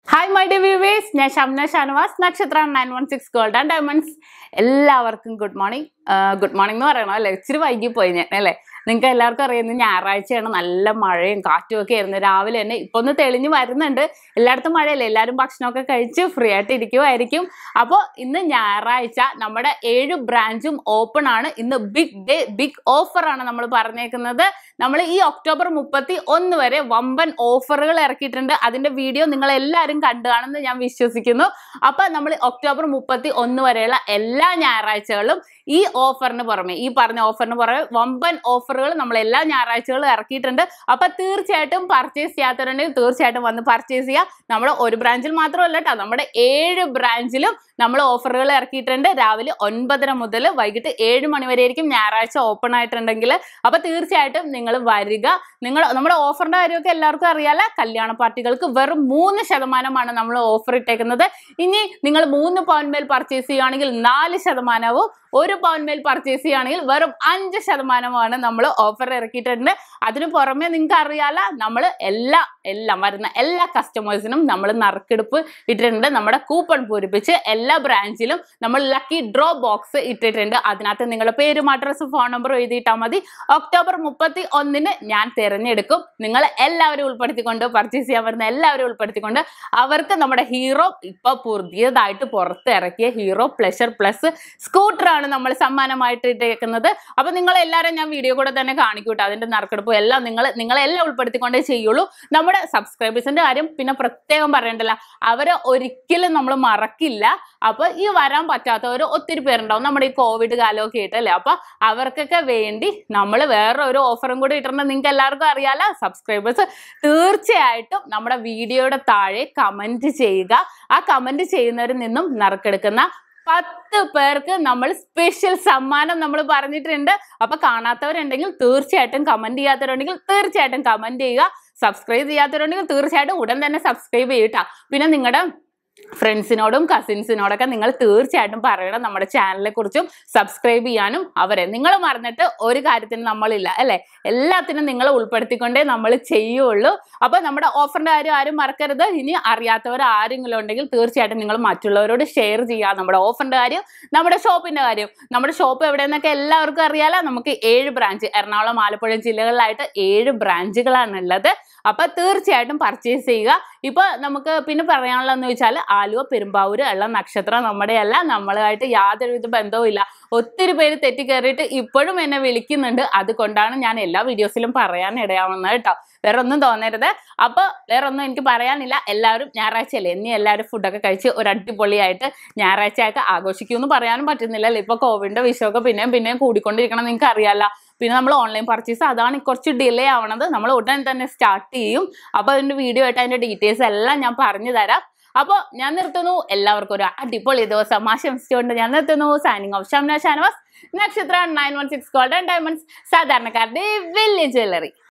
hi my D viewers ഞാൻ Shamna Shanavas Nakshatra nine one six gold and diamonds എല്ലാവർക്കും good morning good morning എന്ന് പറയണം അല്ലേ ഇച്ചിരി വൈകി പോയി ഞാൻ അല്ലേ നിങ്ങൾക്ക് എല്ലാവർക്കും അറിയുന്നത് ഞായറാഴ്ചയാണ് നല്ല മഴയും കാറ്റും ഒക്കെ ആയിരുന്നു രാവിലെ തന്നെ ഇപ്പൊ ഒന്ന് തെളിഞ്ഞ് വരുന്നുണ്ട് എല്ലായിടത്തും മഴയല്ലേ എല്ലാവരും ഭക്ഷണമൊക്കെ കഴിച്ച് ഫ്രീ ആയിട്ട് ഇരിക്കുമായിരിക്കും അപ്പോൾ ഇന്ന് ഞായറാഴ്ച നമ്മുടെ ഏഴ് ബ്രാഞ്ചും ഓപ്പൺ ആണ് ഇന്ന് ബിഗ് ഡേ ബിഗ് ഓഫർ ആണ് നമ്മൾ പറഞ്ഞേക്കുന്നത് നമ്മൾ ഈ ഒക്ടോബർ മുപ്പത്തി ഒന്ന് വരെ വമ്പൻ ഓഫറുകൾ ഇറക്കിയിട്ടുണ്ട് അതിന്റെ വീഡിയോ നിങ്ങൾ എല്ലാവരും കണ്ടു കാണുമെന്ന് ഞാൻ വിശ്വസിക്കുന്നു അപ്പൊ നമ്മൾ ഒക്ടോബർ മുപ്പത്തി ഒന്ന് വരെയുള്ള എല്ലാ ഞായറാഴ്ചകളും ഈ ഓഫറിന് പുറമെ ഈ പറഞ്ഞ ഓഫറിന് പുറമെ വമ്പൻ ഓഫറുകൾ നമ്മൾ എല്ലാ ഞായറാഴ്ചകളും ഇറക്കിയിട്ടുണ്ട് അപ്പൊ തീർച്ചയായിട്ടും പർച്ചേസ് ചെയ്യാത്തവരുണ്ടെങ്കിൽ തീർച്ചയായിട്ടും വന്ന് പർച്ചേസ് ചെയ്യുക നമ്മൾ ഒരു ബ്രാഞ്ചിൽ മാത്രമല്ല കേട്ടോ നമ്മുടെ ഏഴ് ബ്രാഞ്ചിലും നമ്മൾ ഓഫറുകൾ ഇറക്കിയിട്ടുണ്ട് രാവിലെ ഒൻപതര മുതൽ വൈകിട്ട് ഏഴ് മണി വരെ ആയിരിക്കും ഞായറാഴ്ച ഓപ്പൺ ആയിട്ടുണ്ടെങ്കിൽ അപ്പൊ തീർച്ചയായിട്ടും നിങ്ങൾ വരിക നിങ്ങൾ നമ്മുടെ ഓഫറിന്റെ കാര്യമൊക്കെ എല്ലാവർക്കും അറിയാലോ കല്യാണ പാർട്ടികൾക്ക് വെറും മൂന്ന് ശതമാനമാണ് നമ്മൾ ഓഫർ ഇട്ടേക്കുന്നത് ഇനി നിങ്ങൾ മൂന്ന് പവൻ മേൽ പർച്ചേസ് ചെയ്യുകയാണെങ്കിൽ നാല് ശതമാനവും ഒരു പവൻ മേൽ പർച്ചേസ് ചെയ്യുകയാണെങ്കിൽ വെറും അഞ്ച് ശതമാനമാണ് നമ്മൾ ഓഫർ ഇറക്കിയിട്ടുണ്ട് അതിന് പുറമെ നിങ്ങൾക്ക് അറിയാലോ നമ്മൾ എല്ലാ എല്ലാം വരുന്ന എല്ലാ കസ്റ്റമേഴ്സിനും നമ്മൾ നറുക്കെടുപ്പ് ഇട്ടിട്ടുണ്ട് നമ്മുടെ കൂപ്പൺ പൂരിപ്പിച്ച് എല്ലാ ബ്രാഞ്ചിലും നമ്മൾ ലക്കി ഡ്രോ ബോക്സ് ഇട്ടിട്ടുണ്ട് അതിനകത്ത് നിങ്ങളുടെ പേരും അഡ്രസ്സും ഫോൺ നമ്പറും എഴുതിയിട്ടാൽ മതി ഒക്ടോബർ മുപ്പത്തി ഒന്നിന് ഞാൻ തിരഞ്ഞെടുക്കും നിങ്ങൾ എല്ലാവരും ഉൾപ്പെടുത്തിക്കൊണ്ട് പർച്ചേസ് ചെയ്യാൻ വരുന്ന എല്ലാവരും ഉൾപ്പെടുത്തിക്കൊണ്ട് അവർക്ക് നമ്മുടെ ഹീറോ ഇപ്പൊ പുതിയതായിട്ട് പുറത്ത് ഇറക്കിയ ഹീറോ പ്ലഷർ പ്ലസ് സ്കൂട്ടറാണ് നമ്മൾ സമ്മാനമായിട്ട് ഇട്ടേക്കുന്നത് അപ്പൊ നിങ്ങൾ എല്ലാവരും ഞാൻ വീഡിയോ കൂടെ തന്നെ കാണിക്കൂട്ടോ അതിന്റെ നറുക്കെടുപ്പ് എല്ലാം നിങ്ങൾ നിങ്ങളെല്ലാം ഉൾപ്പെടുത്തിക്കൊണ്ടേ ചെയ്യുള്ളൂ നമ്മുടെ സബ്സ്ക്രൈബേഴ്സിന്റെ കാര്യം പിന്നെ പ്രത്യേകം പറയണ്ടല്ലോ അവരെ ഒരിക്കലും നമ്മൾ മറക്കില്ല അപ്പൊ ഈ വരാൻ പറ്റാത്തവർ ഒത്തിരി പേരുണ്ടാവും നമ്മുടെ ഈ കോവിഡ് കാലമൊക്കെ ആയിട്ടല്ലേ അപ്പൊ അവർക്കൊക്കെ വേണ്ടി നമ്മൾ വേറെ ഒരു ഓഫറും കൂടി ഇട്ടിട്ടുണ്ട് നിങ്ങൾക്ക് എല്ലാവർക്കും അറിയാലോ സബ്സ്ക്രൈബേഴ്സ് തീർച്ചയായിട്ടും നമ്മുടെ വീഡിയോയുടെ താഴെ കമന്റ് ചെയ്യുക ആ കമന്റ് ചെയ്യുന്നവരിൽ നിന്നും നറുക്കെടുക്കുന്ന പത്ത് പേർക്ക് നമ്മൾ സ്പെഷ്യൽ സമ്മാനം നമ്മൾ പറഞ്ഞിട്ടുണ്ട് അപ്പൊ കാണാത്തവരുണ്ടെങ്കിൽ തീർച്ചയായിട്ടും കമന്റ് ചെയ്യാത്തവരുണ്ടെങ്കിൽ തീർച്ചയായിട്ടും കമന്റ് ചെയ്യുക സബ്സ്ക്രൈബ് ചെയ്യാത്തവരുണ്ടെങ്കിൽ തീർച്ചയായിട്ടും ഉടൻ തന്നെ സബ്സ്ക്രൈബ് ചെയ്യട്ടാ പിന്നെ നിങ്ങളുടെ ഫ്രണ്ട്സിനോടും കസിൻസിനോടൊക്കെ നിങ്ങൾ തീർച്ചയായിട്ടും പറയണം നമ്മുടെ ചാനലിനെ കുറിച്ചും സബ്സ്ക്രൈബ് ചെയ്യാനും അവരെ നിങ്ങൾ മറന്നിട്ട് ഒരു കാര്യത്തിനും നമ്മളില്ല അല്ലെ എല്ലാത്തിനും നിങ്ങൾ ഉൾപ്പെടുത്തിക്കൊണ്ടേ നമ്മൾ ചെയ്യുള്ളൂ അപ്പൊ നമ്മുടെ ഓഫറിന്റെ കാര്യം ആരും മറക്കരുത് ഇനി അറിയാത്തവർ ആരെങ്കിലും ഉണ്ടെങ്കിൽ തീർച്ചയായിട്ടും നിങ്ങൾ മറ്റുള്ളവരോട് ഷെയർ ചെയ്യുക നമ്മുടെ ഓഫറിന്റെ കാര്യം നമ്മുടെ ഷോപ്പിന്റെ കാര്യം നമ്മുടെ ഷോപ്പ് എവിടെയെന്നൊക്കെ എല്ലാവർക്കും അറിയാലോ നമുക്ക് ഏഴ് ബ്രാഞ്ച് എറണാകുളം ആലപ്പുഴ ജില്ലകളിലായിട്ട് ഏഴ് ബ്രാഞ്ചുകളാണ് ഉള്ളത് അപ്പൊ തീർച്ചയായിട്ടും പർച്ചേസ് ചെയ്യുക ഇപ്പൊ നമുക്ക് പിന്നെ പറയാനുള്ളതെന്ന് വെച്ചാൽ ആലുവ പെരുമ്പാവൂര് ഉള്ള നക്ഷത്രം നമ്മുടെ അല്ല നമ്മളുമായിട്ട് യാതൊരുവിധ ബന്ധവും ഇല്ല ഒത്തിരി പേര് തെറ്റിക്കേറിയിട്ട് ഇപ്പോഴും എന്നെ വിളിക്കുന്നുണ്ട് അതുകൊണ്ടാണ് ഞാൻ എല്ലാ വീഡിയോസിലും പറയാൻ ഇടയാവുന്നത് കേട്ടോ വേറെ ഒന്നും തോന്നരുത് അപ്പൊ വേറെ ഒന്നും എനിക്ക് പറയാനില്ല എല്ലാവരും ഞായറാഴ്ചയല്ലേ ഇനി എല്ലാവരും ഫുഡൊക്കെ കഴിച്ച് ഒരു അടിപൊളിയായിട്ട് ഞായറാഴ്ചയൊക്കെ ആഘോഷിക്കുമെന്ന് പറയാനും പറ്റുന്നില്ല ഇപ്പൊ കോവിഡിന്റെ വിഷയമൊക്കെ പിന്നെയും പിന്നെയും കൂടിക്കൊണ്ടിരിക്കണം നിങ്ങൾക്ക് അറിയാലോ പിന്നെ നമ്മൾ ഓൺലൈൻ പർച്ചേസ് അതാണ് കുറച്ച് ഡിലേ ആവണത് നമ്മൾ ഉടൻ തന്നെ സ്റ്റാർട്ട് ചെയ്യും അപ്പൊ അതിന്റെ വീഡിയോ ആയിട്ട് അതിന്റെ ഡീറ്റെയിൽസ് എല്ലാം ഞാൻ പറഞ്ഞു തരാം അപ്പോൾ ഞാൻ നിർത്തുന്നു എല്ലാവർക്കും ഒരു അടിപൊളി ദിവസം ആശംസിച്ചുകൊണ്ട് ഞാൻ നിർത്തുന്നു signing off Shamna Shanavas Nakshatra nine one six golden diamonds സാധാരണക്കാരുടെ വലിയ ജ്വല്ലറി